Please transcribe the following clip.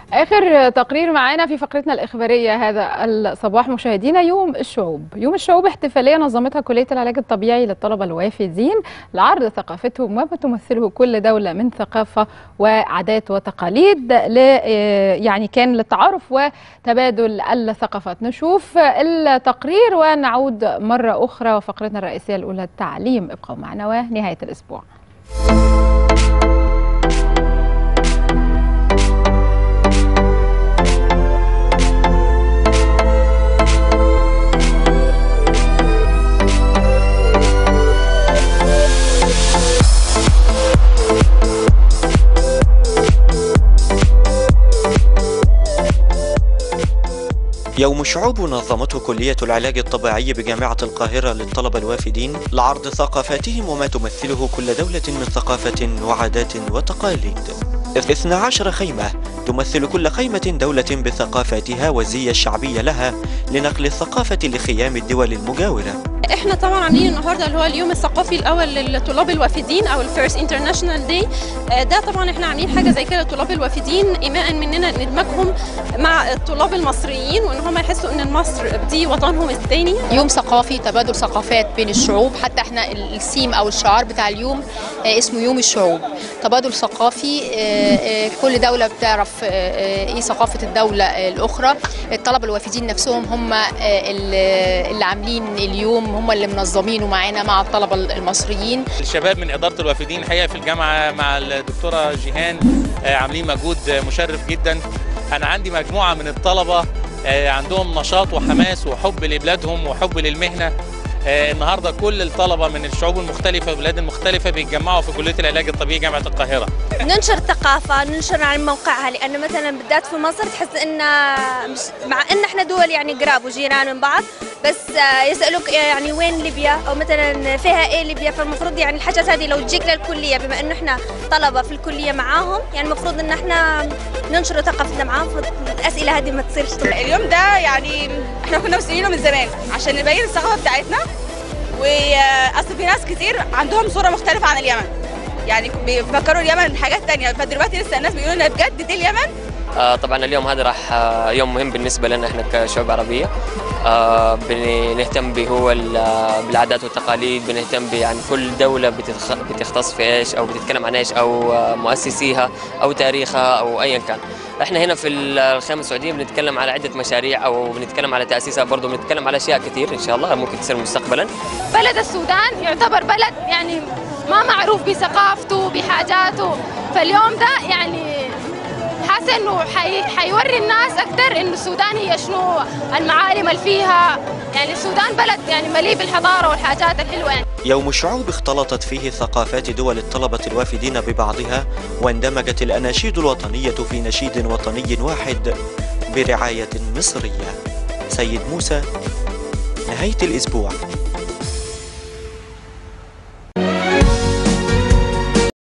آخر تقرير معانا في فقرتنا الإخبارية هذا الصباح مشاهدينا يوم الشعوب يوم الشعوب احتفالية نظمتها كلية العلاج الطبيعي للطلبة الوافدين لعرض ثقافتهم وما تمثله كل دولة من ثقافة وعادات وتقاليد ل يعني كان للتعارف وتبادل الثقافات نشوف التقرير ونعود مرة أخرى وفقرتنا الرئيسية الأولى التعليم ابقوا معنا ونهاية الأسبوع يوم شعوب نظمته كلية العلاج الطبيعي بجامعة القاهرة للطلبة الوافدين لعرض ثقافاتهم وما تمثله كل دولة من ثقافة وعادات وتقاليد 12 خيمة تمثل كل خيمة دولة بثقافاتها والزي الشعبية لها لنقل الثقافة لخيام الدول المجاورة احنا طبعا عاملين النهارده اللي هو اليوم الثقافي الاول للطلاب الوافدين او الفيرست انترناشونال داي ده طبعا احنا عاملين حاجه زي كده للطلاب الوافدين ايماء مننا ندمجهم مع الطلاب المصريين وان هم يحسوا ان مصر دي وطنهم الثاني يوم ثقافي تبادل ثقافات بين الشعوب حتى احنا السيم او الشعار بتاع اليوم اسمه يوم الشعوب تبادل ثقافي كل دوله بتعرف ايه ثقافه الدوله الاخرى الطلبه الوافدين نفسهم هم اللي عاملين اليوم هم اللي منظمينه معانا مع الطلبه المصريين الشباب من اداره الوافدين الحقيقه في الجامعه مع الدكتوره جيهان عاملين مجهود مشرف جدا انا عندي مجموعه من الطلبه عندهم نشاط وحماس وحب لبلادهم وحب للمهنه النهارده كل الطلبه من الشعوب المختلفه والبلاد المختلفه بيتجمعوا في كليه العلاج الطبيعي جامعه القاهره. ننشر الثقافه، ننشر عن موقعها لان مثلا بالذات في مصر تحس ان مع ان احنا دول يعني قراب وجيران من بعض بس يسالوك يعني وين ليبيا او مثلا فيها ايه ليبيا فالمفروض يعني الحاجات هذه لو تجيك للكليه بما انه احنا طلبه في الكليه معاهم يعني المفروض ان احنا ننشر ثقافتنا معاهم الاسئله هذه ما تصيرش اليوم ده يعني احنا كنا مستنيينه من زمان عشان نبين الثقافه بتاعتنا واصل في ناس كتير عندهم صوره مختلفه عن اليمن يعني بيفكروا اليمن حاجات تانية فدلوقتي لسه الناس بيقولوا لنا بجد دي اليمن آه طبعا اليوم هذا راح آه يوم مهم بالنسبه لنا احنا كشعوب عربيه آه بنهتم به هو بالعادات والتقاليد بنهتم يعني كل دوله بتتخ... بتختص في ايش او بتتكلم عن ايش او مؤسسيها او تاريخها او ايا كان احنا هنا في الخيمه السعوديه بنتكلم على عده مشاريع او بنتكلم على تاسيسها برضه بنتكلم على اشياء كثير ان شاء الله ممكن تصير مستقبلا بلد السودان يعتبر بلد يعني ما معروف بثقافته بحاجاته فاليوم ده يعني حاسه انه حي... حيوري الناس اكثر انه السودان هي شنو المعالم اللي فيها يعني السودان بلد يعني مليء بالحضاره والحاجات الحلوه يعني يوم الشعوب اختلطت فيه ثقافات دول الطلبة الوافدين ببعضها واندمجت الأناشيد الوطنية في نشيد وطني واحد برعاية مصرية سيد موسى نهاية الأسبوع